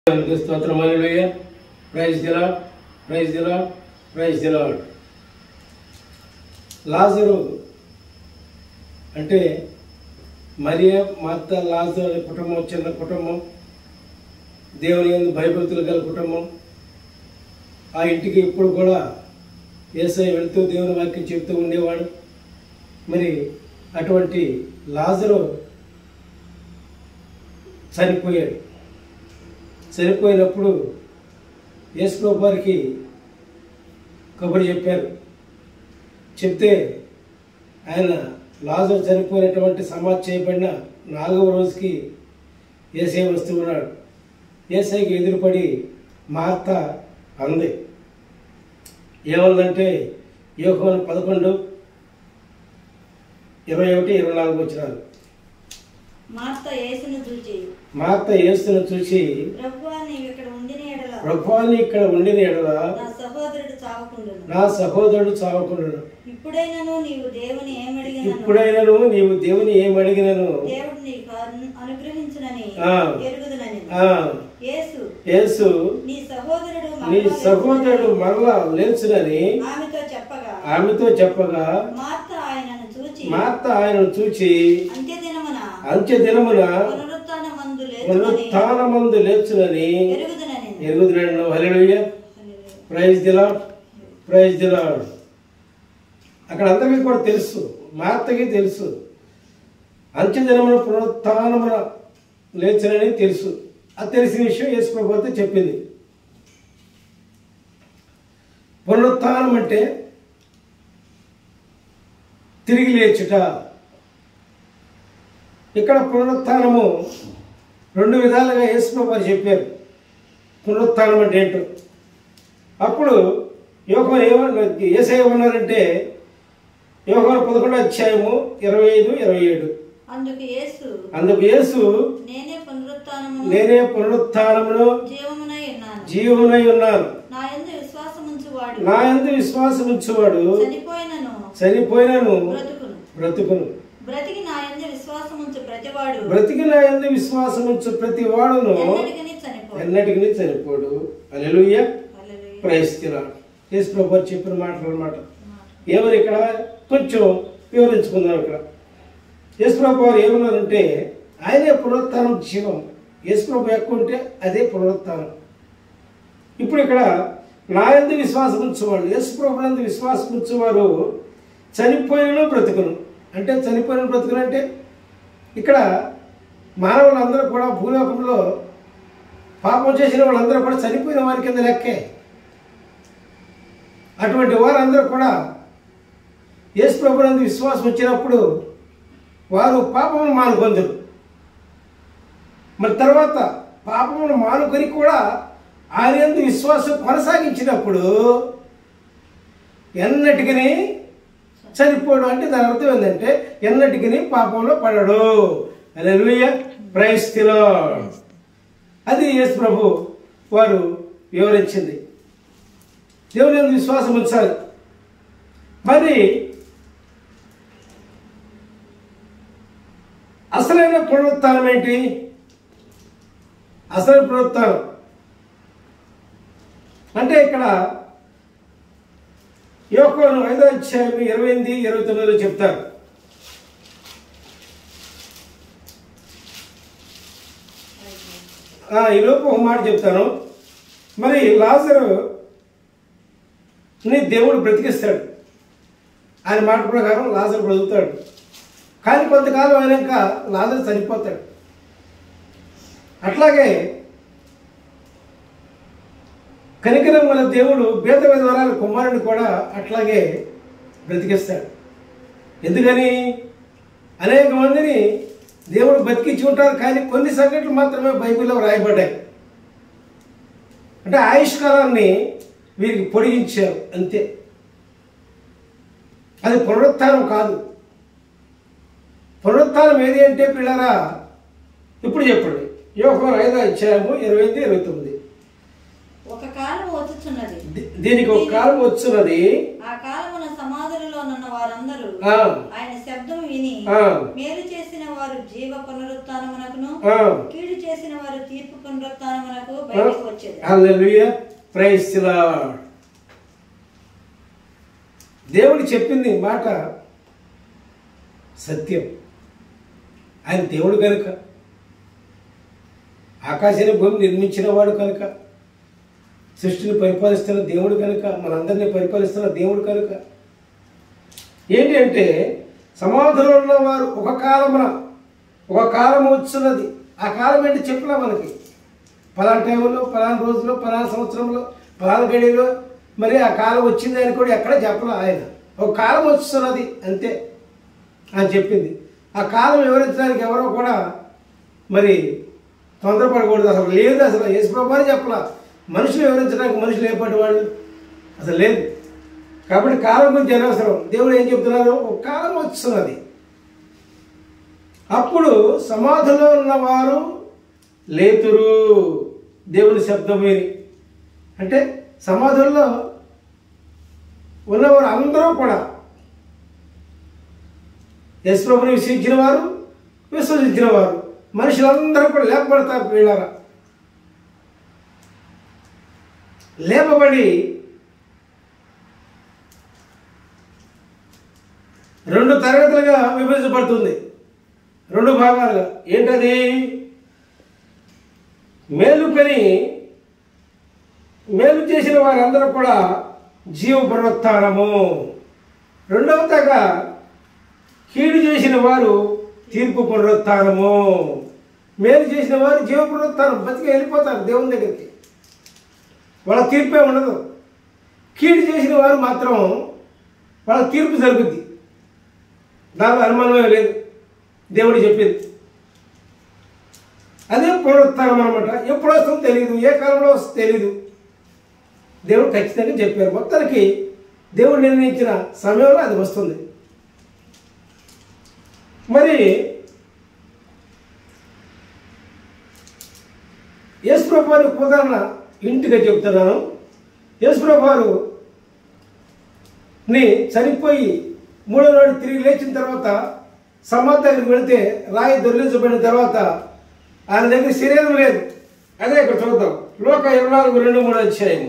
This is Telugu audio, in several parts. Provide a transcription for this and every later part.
దేవునికి స్తోత్రం hallelujah praise the Lord praise the Lord praise the Lord లాజరు అంటే మరియ మార్త లాజరు అనే కుటుంబం చిన్న కుటుంబం దేవుని యందు భయభక్తులు గల కుటుంబం ఆ ఇంటికి ఇప్పుడు కూడా ఏసై వెళుతూ దేవుని వాక్యం చెబుతూ ఉండేవాడు మరి అటువంటి లాజరు చనిపోయాడు చనిపోయినప్పుడు యేసుప్రభు వారికి కబురు చెప్పారు చెప్తే ఆయన లాజరు చనిపోయినటువంటి సమాధి చేయబడిన నాలుగవ రోజుకి ఏసై వస్తూ ఉన్నాడు ఏసైకి ఎదురుపడి మార్త అంది ఏముందంటే యోగం పదకొండు ఇరవై ఒకటి ఇరవై నాలుగు వచ్చినారు మార్త యేసును చూచి మార్త యేసును చూసి ప్రభువా నీవు ఇక్కడ ఉండిన ఎడల ప్రభువాన్ని ఇక్కడ ఉండిన ఎడల నా సహోదరుడు చావకుండును నా సహోదరుడు చావకుండా ఇప్పుడైనను నీవు దేవుని ఏమడిగినను ఇప్పుడైనను నీవు దేవుని ఏం అడిగినను దేవుడు నీకు అను- అనుగ్రహించునని ఆ. ఎరుగుదునని ఆ, యేసు యేసు నీ సహోదరుడు నీ మరలా సహోదరుడు మరలా లేచునని ఆమెతో చెప్పగా ఆమెతో చెప్పగా మార్త ఆయనను చూచి మార్త ఆయనను చూచి అంత్యదినమున అంత్య దినమున పునరుత్థాన మందు లేచుకొని పునరుత్థానమందు లేచునని ఎరుగుదునని ఎరుగుతున్నాడు హల్లెలూయా ప్రైజ్ దిలా ప్రైజ్ దిలా అక్కడ అందరికీ కూడా తెలుసు మార్తకి తెలుసు అంత్యదినమున పునరుత్థానమున లేచనని తెలుసు అది తెలిసిన విషయం యేసు ప్రభు అయితే చెప్పింది పునరుత్థానం అంటే తిరిగి లేచుట ఇక్కడ పునరుత్థానము రెండు విధాలుగా యేసు ప్రభు వారు చెప్పారు పునరుత్థానం అంటే ఏంటో అప్పుడు యోగం ఏమన్నా ఏసై ఏమన్నారంటే యోగం పదకొండు అధ్యాయము ఇరవై ఐదు ఇరవై ఏడు అందుకు యేసు అందుకు యేసు నేనే పునరుత్థానమును నేనే పునరుత్థానమును జీవమునై ఉన్నాను జీవమునై ఉన్నాను నా యందు విశ్వాసముంచువాడు నా యందు విశ్వాసం ఉంచువాడు చనిపోయినను చనిపోయినను బ్రతుకును బ్రతుకును బ్రతికి నా యందు విశ్వాసముంచు ప్రతివాడు బ్రతికి నా యందు విశ్వాసం ఉంచు ప్రతి వాడును ఎన్నటికీ చనిపోడు ఎన్నటికి చనిపోడు అలెలుయ్య హల్లెలూయా. ప్రయస్తిరా యేసు ప్రభు వారు చెప్పిన మాటలు అన్నమాట ఏమని ఇక్కడ కొంచెం వివరించుకుందాం ఇక్కడ యేసుప్రభు వారు ఏమన్నారంటే ఆయనే పునరుత్థానం జీవం యేసుప్రభు ఎక్కువ ఉంటే అదే పునరుత్థానం ఇప్పుడు ఇక్కడ నా ఎందు విశ్వాసం ఉంచేవాళ్ళు యేసుప్రభు నందు విశ్వాసం ఉంచేవారు చనిపోయిన బ్రతుకును అంటే చనిపోయిన బ్రతుకును అంటే ఇక్కడ మానవులందరూ కూడా భూలోకంలో పాపం చేసిన వాళ్ళందరూ కూడా చనిపోయిన వారి కింద లెక్కే అటువంటి వారందరూ కూడా యేసు ప్రభునందు విశ్వాసం వచ్చినప్పుడు వారు పాపమును మానుకొందరు మరి తర్వాత పాపమును మానుకొని కూడా ఆయన యందు విశ్వాసం కొనసాగించినప్పుడు ఎన్నటికి చనిపోవడం అంటే దాని అర్థం ఏంటంటే ఎన్నటికి పాపంలో పడడు అలెలుయ ప్రైస్తిలో అది యేసు ప్రభు వారు వివరించింది దేవుని యందు విశ్వాసం ఉంచాలి మరి అసలైన పునరుత్థానం ఏంటి అసలు పునరుత్థానం అంటే ఇక్కడ యోకోను ఐదో అధ్యాయం ఇరవై ఎనిమిది ఇరవై తొమ్మిదిలో చెప్తారు ఆ, ఈ లోపు ఒక మాట చెప్తాను మరి లాజరు ని దేవుడు బ్రతికిస్తాడు ఆయన మాట ప్రకారం లాజరు బ్రతుకుతాడు కానీ కొంతకాలం అయినాక లాజరు చనిపోతాడు అట్లాగే కనికరం వల్ల దేవుడు బేద విధవరాల కుమారుని కూడా అట్లాగే బ్రతికిస్తాడు ఎందుకని అనేక మందిని దేవుడు బతికించి ఉంటారు కానీ కొన్ని సంఘటనలు మాత్రమే బైబిల్లో రాయబడ్డాయి అంటే ఆయుష్కాలాన్ని వీరికి పొడిగించారు అంతే అది పునరుత్థానం కాదు పునరుత్థానం ఏది అంటే పిల్లరా ఇప్పుడు చెప్పండి యోగం ఐదో అధ్యాయము ఇరవై ఎనిమిది ఇరవై తొమ్మిది ఒక కాలం వచ్చుచున్నది దీ- దీనికి ఒక కాలం వచ్చున్నది ఆ కాలమున సమాధులలో నున్న వారందరూ ఆ, ఆయన శబ్దం విని ఆ, మేలు చేసిన వారు జీవ పునరుత్నమునకును ఆ. కీడు చేసిన వారు తీర్పు పునరుత్నమునకు బయటకు వచ్చేది హల్లెలూయా ప్రైజ్ ది లార్డ్ దేవుడు చెప్పింది మాట సత్యం ఆయన దేవుడు కనుక ఆకాశాన్ని భూమి నిర్మించిన వాడు కనుక సృష్టిని పరిపాలిస్తున్న దేవుడు కనుక మనందరినీ పరిపాలిస్తున్న దేవుడు కనుక ఏంటి అంటే సమాధిలో ఉన్నవారు ఒక కాలమున ఒక కాలం వచ్చున్నది ఆ కాలం ఏంటి చెప్పినా మనకి పలానా టైంలో పలానా రోజులో పలానా సంవత్సరంలో పలానా గడిలో మరి ఆ కాలం వచ్చింది అని కూడా ఎక్కడ చెప్పలే ఆయన ఒక కాలం వస్తున్నది అంతే అని చెప్పింది ఆ కాలం వివరించడానికి ఎవరో కూడా మరి తొందరపడకూడదు అసలు లేదు అసలు యేసుప్రభు అని చెప్పలా మనుషులు వివరించడానికి మనుషులు ఏపాటి వాళ్ళు అసలు లేదు కాబట్టి కాలం గురించి అనవసరం దేవుడు ఏం చెప్తున్నారు ఒక కాలం వస్తున్నది అప్పుడు సమాధిలో ఉన్నవారు లేతురు దేవుని శబ్దం విని అంటే సమాధుల్లో ఉన్నవారు అందరూ కూడా యశ్వప్రభుని విశ్వసించిన వారు విశ్వసించిన వారు మనుషులందరూ కూడా లేపబడతారు వీళ్ళారా లేపబడి రెండు తరగతులుగా విభజించబడుతుంది రెండు భాగాలుగా ఏంటది మేలుకొని మేలు చేసిన వారందరూ కూడా జీవ పునరుత్నము రెండవ తగ కీడు చేసిన వారు తీర్పు పునరుత్నము మేలు చేసిన వారు జీవ పునరుత్నం బతికి వెళ్ళిపోతారు దేవుని దగ్గరికి వాళ్ళ తీర్పే ఉండదు కీడు చేసిన వారు మాత్రం వాళ్ళ తీర్పు జరుగుద్ది దానిలో అనుమానమే లేదు దేవుడు చెప్పింది అదే పునరుత్నం అనమాట ఎప్పుడు వస్తుందో తెలియదు ఏ కాలంలో వస్తుందో తెలియదు దేవుడు ఖచ్చితంగా చెప్పారు మొత్తానికి దేవుడు నిర్ణయించిన సమయంలో అది వస్తుంది మరి యేసుప్రభు వారి ఉదాహరణ ఇంటిగా చెప్తున్నాను యేసుప్రభు వారు ని చనిపోయి మూడో నాడు తిరిగి లేచిన తర్వాత సమాధి దగ్గరికి వెళితే రాయి దొరిలించబడిన తర్వాత ఆయన దగ్గర శరీరం లేదు అదే ఇక్కడ చూద్దాం లోక ఇరవై నాలుగు రెండు మూడు అధ్యాయము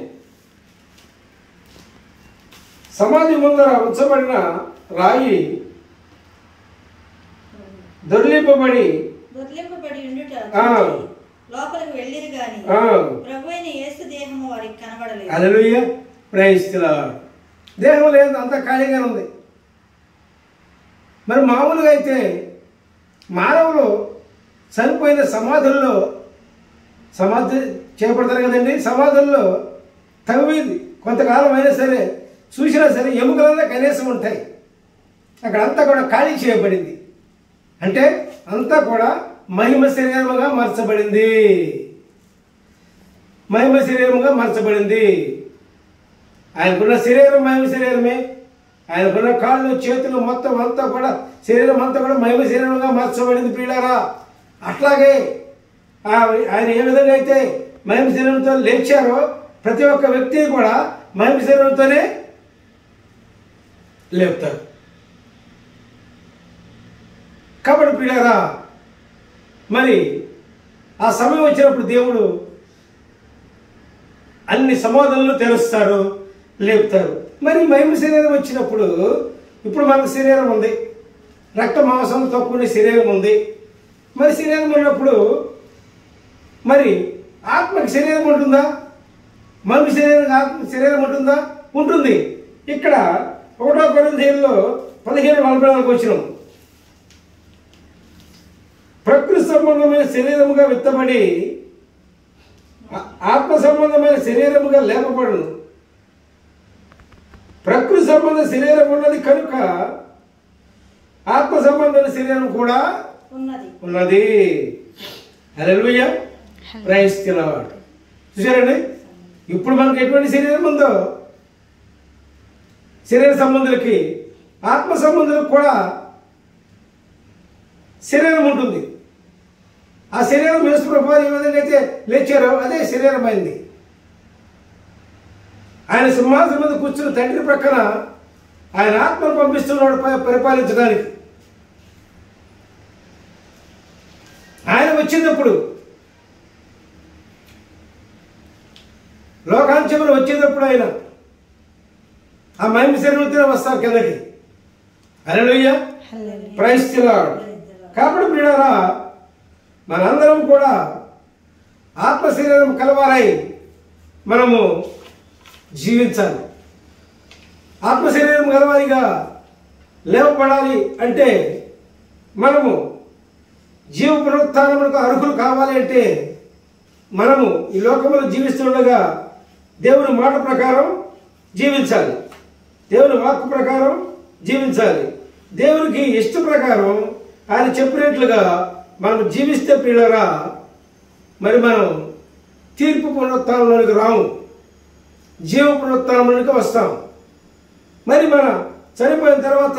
సమాధి ముందర ఉంచబడిన రాయి దొర్లింపబడి దొర్లింపబడి ఉండుట ఆ. చూచి లోపలికి వెళ్ళిరు గాని ఆ, ప్రభు అయిన యేసు దేహము వారికి కనబడలేదు హల్లెలూయా ప్రైజ్ ది లార్డ్. దేహం లేదు అంతా ఖాళీగానే ఉంది మరి మామూలుగా అయితే మానవులు చనిపోయిన సమాధుల్లో సమాధి చేపడతారు కదండి సమాధుల్లో తవ్వింది కొంతకాలం అయినా సరే చూసినా సరే ఎముకలన్నా కనీసం ఉంటాయి అక్కడ అంతా కూడా ఖాళీ చేయబడింది అంటే అంతా కూడా మహిమ శరీరముగా మార్చబడింది మహిమ శరీరముగా మార్చబడింది ఆయనకున్న శరీరం మహిమ శరీరమే ఆయనకున్న కాళ్ళు చేతులు మొత్తం అంతా కూడా శరీరం అంతా కూడా మహిమ శరీరంగా మార్చబడింది ప్రియులారా అట్లాగే ఆ- ఆయన ఏ విధంగా అయితే మహిమ శరీరంతో లేచారో ప్రతి ఒక్క వ్యక్తి కూడా మహిమ శరీరంతోనే లేపుతారు కాబట్టి ప్రియులారా మరి ఆ సమయం వచ్చినప్పుడు దేవుడు అన్ని సమాధానాలు తెరుస్తారు లేపుతారు మరి మహిమ శరీరం వచ్చినప్పుడు ఇప్పుడు మనకు శరీరం ఉంది రక్త మాంసంతో కూడిన శరీరం ఉంది మరి శరీరం ఉన్నప్పుడు మరి ఆత్మకి శరీరం ఉంటుందా మనిషి శరీరం ఆత్మ శరీరం ఉంటుందా ఉంటుంది ఇక్కడ ఒకటో కొరింథీయుల్లో పదిహేను నలభై నాలుగు వచ్చినాం ప్రకృతి సంబంధమైన శరీరముగా విత్తబడి ఆ- ఆత్మ సంబంధమైన శరీరముగా లేపబడును ప్రకృతి సంబంధ శరీరం ఉన్నది కనుక ఆత్మ సంబంధమైన శరీరం కూడా ఉన్నది ఉన్నది హల్లెలూయా ప్రైజ్ తినవాడు చూసారండి ఇప్పుడు మనకి ఎటువంటి శరీరం ఉందో శరీర సంబంధులకి ఆత్మ సంబంధులకు కూడా శరీరం ఉంటుంది ఆ శరీరం యేసు ప్రభు ఏ విధంగా అయితే లేచారో అదే శరీరం అయింది ఆయన సింహాసనం మీద కూర్చుని తండ్రి ప్రక్కన ఆయన ఆత్మను పంపిస్తున్నాడు ప- పరిపాలించడానికి ఆయన వచ్చినప్పుడు లోకాంచములు వచ్చేటప్పుడు ఆయన ఆ మహిమ శరీరంతో వస్తారు కిందకి అలెలుయ్యా హల్లెలూయా. ప్రైస్తున్నాడు కాబట్టి ప్రియులారా మనందరం కూడా ఆత్మ శరీరం కలవారై మనము జీవించాలి ఆత్మ శరీరం కలవారిగా లేవపడాలి అంటే మనము జీవ పునరుత్థానములకు అర్హులు కావాలి అంటే మనము ఈ లోకంలో జీవిస్తుండగా దేవుని మాట ప్రకారం జీవించాలి దేవుని వాక్కు ప్రకారం జీవించాలి దేవునికి ఇష్ట ప్రకారం ఆయన చెప్పినట్లుగా మనం జీవిస్తే పిల్లరా మరి మనం తీర్పు పునరుత్థానంలోనికి రాము జీవ పునరుత్థానంలోనికి వస్తాం మరి మన చనిపోయిన తర్వాత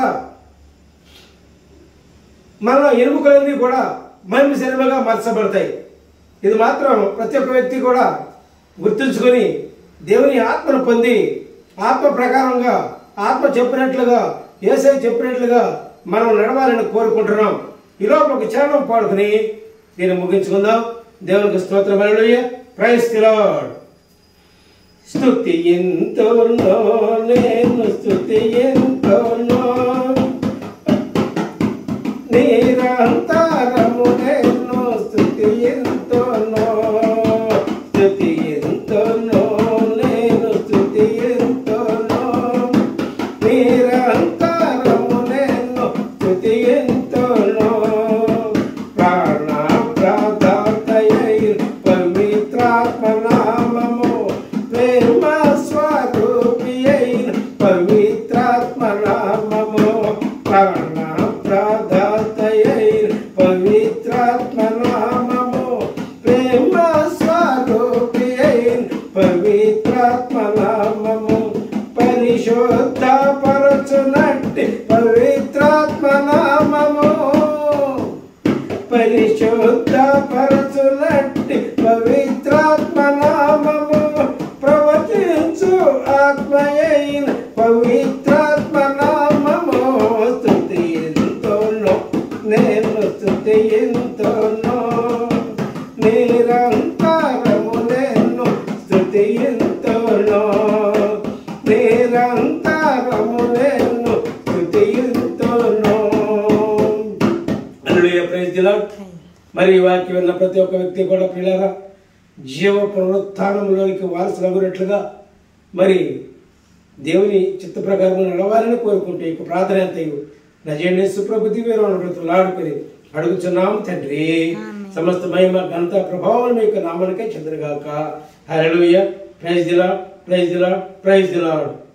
మన ఎలుకలన్నీ కూడా మహిమ శరీరంగా మార్చబడతాయి ఇది మాత్రం ప్రతి ఒక్క వ్యక్తి కూడా గుర్తుంచుకొని దేవుని ఆత్మను పొంది ఆత్మ ప్రకారంగా ఆత్మ చెప్పినట్లుగా ఏసై చెప్పినట్లుగా మనం నడవాలని కోరుకుంటున్నాం ఈలోపు ఒక చరణం పాడుకుని దీన్ని ముగించుకుందాం దేవునికి స్తోత్రం హల్లెలూయా ప్రైజ్ ది లార్డ్ స్తుతి ఎంతోనో నేను స్తుతి ఎంతోనో నిరంతరము నేను స్తుతి ఎంతోనో స్తుతి ఎంతోనో నేను స్తుతి ఎంతోనో నిరంతరము నేను స్తుతి ఎంతోనో ప్రాణ ప్రదాతయై పవిత్రాత్మ నామము ప్రేమ స్వరూపియై పవిత్రాత్మ నామము ప్రాణ ప్రదాతయై పవిత్రాత్మ నామము ప్రేమ స్వరూపియై పవిత్రాత్మ నామము పరిశుద్ధ పరచునట్టి పవిత్రాత్మ నామము పరిశుద్ధ పరచునట్టి పవిత్రాత్మ నామము ప్రవచించు ఆత్మయైన పవిత్రాత్మ నామము స్తుతి ఎంతోనో నేను స్తుతి ఎంతోనో నిరంతరము నేను స్తుతి ఎంతోనో నిరంతరము నేను స్తుతి ఎంతోనో హల్లెలూయా ప్రైజ్ ది లార్డ్ మరి ఈ వాక్యం విన్న ప్రతి ఒక్క వ్యక్తి కూడా పిల్లరా జీవ పునరుత్థానంలోనికి వారసులగునట్లుగా మరి దేవుని చిత్త ప్రకారం నడవాలని కోరుకుంటూ ఇక ప్రార్థన ఎంతయు నజేండి సుప్రభుతి వీరు లాడుకొని అడుగుచున్నాం తండ్రి సమస్త మహిమ ఘనత ప్రభావం మీ యొక్క నామానికే చెందరుగాక hallelujah praise the Lord praise the Lord praise దిలాడు